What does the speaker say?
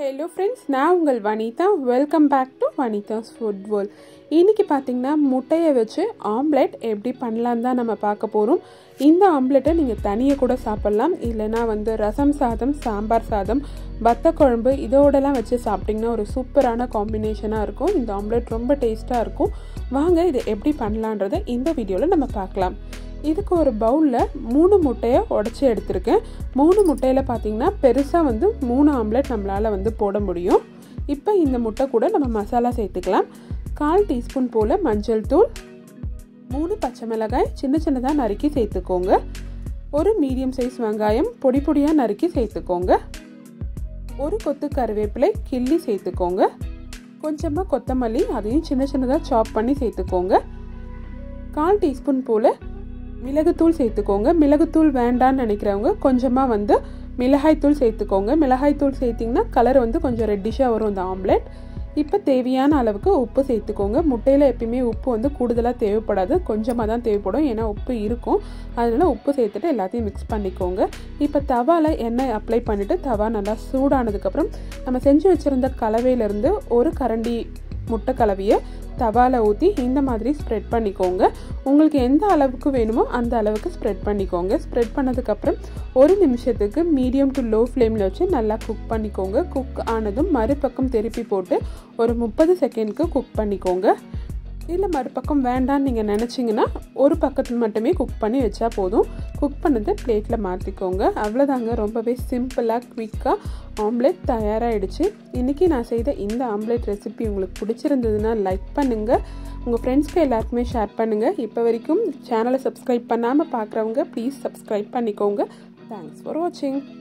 hello friends நான் உங்கள் Vanitha welcome back to Vanitha's food world இன்றைக்கி பார்த்தீங்கன்னா முட்டையை வச்சு ஆம்லெட் எப்படி பண்ணலான்னு தான் நம்ம பார்க்க போகிறோம் இந்த ஆம்லெட்டை நீங்கள் தனியாக கூட சாப்பிட்லாம் இல்லைனா வந்து ரசம் சாதம் சாம்பார் சாதம் வத்த குழம்பு இதோடலாம் வச்சு சாப்பிட்டிங்கன்னா ஒரு சூப்பரான காம்பினேஷனாக இருக்கும் இந்த ஆம்லெட் ரொம்ப டேஸ்ட்டாக இருக்கும் வாங்க இது எப்படி பண்ணலான்றதை இந்த வீடியோவில் நம்ம பார்க்கலாம் இதுக்கு ஒரு பவுலில் மூணு முட்டையை உடச்சி எடுத்திருக்கேன் மூணு முட்டையில் பார்த்தீங்கன்னா பெருசாக வந்து மூணு ஆம்லெட் நம்மளால் வந்து போட முடியும் இப்போ இந்த முட்டை கூட நம்ம மசாலா சேர்த்துக்கலாம் கால் டீஸ்பூன் போல் மஞ்சள் தூள் மூணு பச்சை மிளகாய் சின்ன சின்னதாக நறுக்கி சேர்த்துக்கோங்க ஒரு மீடியம் சைஸ் வெங்காயம் பொடி பொடியாக நறுக்கி சேர்த்துக்கோங்க ஒரு கொத்து கருவேப்பிலை கிள்ளி சேர்த்துக்கோங்க கொஞ்சமாக கொத்தமல்லி அதையும் சின்ன சின்னதாக சாப் பண்ணி சேர்த்துக்கோங்க கால் டீஸ்பூன் போல் மிளகுத்தூள் சேர்த்துக்கோங்க மிளகுத்தூள் வேண்டான்னு நினைக்கிறவங்க கொஞ்சமாக வந்து மிளகாய்த்தூள் சேர்த்துக்கோங்க மிளகாய்த்தூள் சேர்த்திங்கன்னா கலர் வந்து கொஞ்சம் ரெட்டிஷாக வரும் இந்த ஆம்லெட் இப்போ தேவையான அளவுக்கு உப்பு சேர்த்துக்கோங்க முட்டையில் எப்பயுமே உப்பு வந்து கூடுதலாக தேவைப்படாது கொஞ்சமாக தான் தேவைப்படும் ஏன்னா உப்பு இருக்கும் அதனால் உப்பு சேர்த்துட்டு எல்லாத்தையும் மிக்ஸ் பண்ணிக்கோங்க இப்போ தவாவில் எண்ணெய் அப்ளை பண்ணிவிட்டு தவா நல்லா சூடானதுக்கப்புறம் நம்ம செஞ்சு வச்சுருந்த கலவையிலேருந்து ஒரு கரண்டி முட்டை கலவையை தவாவில் ஊற்றி இந்த மாதிரி ஸ்ப்ரெட் பண்ணிக்கோங்க உங்களுக்கு எந்த அளவுக்கு வேணுமோ அந்த அளவுக்கு ஸ்ப்ரெட் பண்ணிக்கோங்க ஸ்ப்ரெட் பண்ணதுக்கப்புறம் ஒரு நிமிஷத்துக்கு மீடியம் டு லோ ஃப்ளேமில் வச்சு நல்லா குக் பண்ணிக்கோங்க குக் ஆனதும் மறுபக்கம் திருப்பி போட்டு ஒரு முப்பது செகண்ட்க்கு குக் பண்ணிக்கோங்க இல்லை மறுபக்கம் வேண்டான்னு நீங்கள் நினச்சிங்கன்னா ஒரு பக்கத்தில் மட்டுமே குக் பண்ணி வச்சா போதும் குக் பண்ணதை பிளேட்டில் மாற்றிக்கோங்க அவ்வளோதாங்க ரொம்பவே சிம்பிளாக குவிக்காக ஆம்லெட் தயாராகிடுச்சு இன்றைக்கி நான் செய்த இந்த ஆம்லெட் ரெசிபி உங்களுக்கு பிடிச்சிருந்ததுன்னா லைக் பண்ணுங்கள் உங்கள் ஃப்ரெண்ட்ஸ்க்கு எல்லாருக்குமே ஷேர் பண்ணுங்கள் இப்போ வரைக்கும் சேனலை சப்ஸ்கிரைப் பண்ணாமல் பார்க்குறவங்க ப்ளீஸ் சப்ஸ்கிரைப் பண்ணிக்கோங்க தேங்க்ஸ் ஃபார் வாட்சிங்